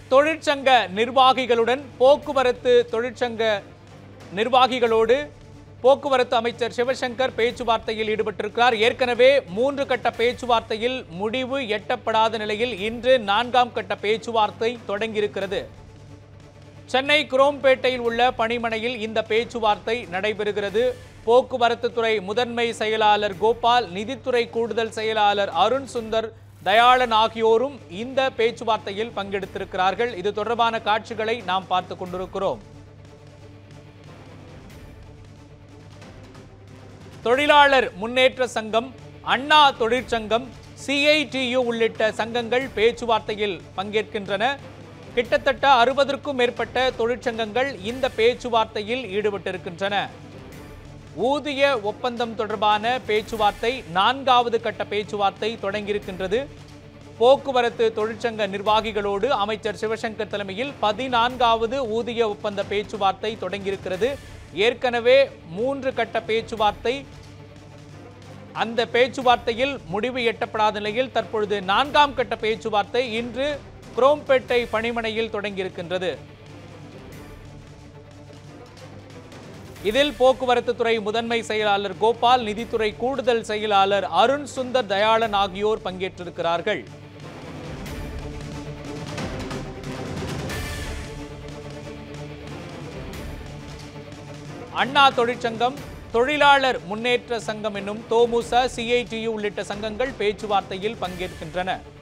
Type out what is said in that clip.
தொழிற்சங்க நிர்வாகிகளுடன் போக்குவரத்து தொழிற்சங்க நிர்வாகிகளோடு போக்குவரத்து அமைச்சர் சிவசங்கர் பேச்சுவார்த்தையில் ஈடுபட்டிருக்கிறார் ஏற்கனவே மூன்று கட்ட பேச்சுவார்த்தையில் முடிவு எட்டப்படாத நிலையில் இன்று நான்காம் கட்ட பேச்சுவார்த்தை தொடங்கியிருக்கிறது சென்னை குரோம்பேட்டையில் உள்ள பணிமனையில் இந்த பேச்சுவார்த்தை நடைபெறுகிறது போக்குவரத்து துறை முதன்மை செயலாளர் கோபால் நிதித்துறை கூடுதல் செயலாளர் அருண் சுந்தர் தயாளன் ஆகியோரும் இந்த பேச்சுவார்த்தையில் பங்கெடுத்திருக்கிறார்கள் இது தொடர்பான காட்சிகளை நாம் பார்த்து கொண்டிருக்கிறோம் தொழிலாளர் முன்னேற்ற சங்கம் அண்ணா தொழிற்சங்கம் சிஐடியு உள்ளிட்ட சங்கங்கள் பேச்சுவார்த்தையில் பங்கேற்கின்றன கிட்டத்தட்ட அறுபதற்கும் மேற்பட்ட தொழிற்சங்கங்கள் இந்த பேச்சுவார்த்தையில் ஈடுபட்டிருக்கின்றன ஊதிய ஒப்பந்தம் தொடர்பான பேச்சுவார்த்தை நான்காவது கட்ட பேச்சுவார்த்தை தொடங்கியிருக்கின்றது போக்குவரத்து தொழிற்சங்க நிர்வாகிகளோடு அமைச்சர் சிவசங்கர் தலைமையில் பதினான்காவது ஊதிய ஒப்பந்த பேச்சுவார்த்தை தொடங்கியிருக்கிறது ஏற்கனவே மூன்று கட்ட பேச்சுவார்த்தை அந்த பேச்சுவார்த்தையில் முடிவு எட்டப்படாத நிலையில் தற்பொழுது நான்காம் கட்ட பேச்சுவார்த்தை இன்று குரோம்பேட்டை பணிமனையில் தொடங்கியிருக்கின்றது இதில் போக்குவரத்து துறை முதன்மை செயலாளர் கோபால் நிதித்துறை கூடுதல் செயலாளர் அருண் சுந்தர் தயாளன் ஆகியோர் பங்கேற்றிருக்கிறார்கள் அண்ணா தொழிற்சங்கம் தொழிலாளர் முன்னேற்ற சங்கம் என்னும் தோமுச சிஐடியு உள்ளிட்ட சங்கங்கள் பேச்சுவார்த்தையில் பங்கேற்கின்றன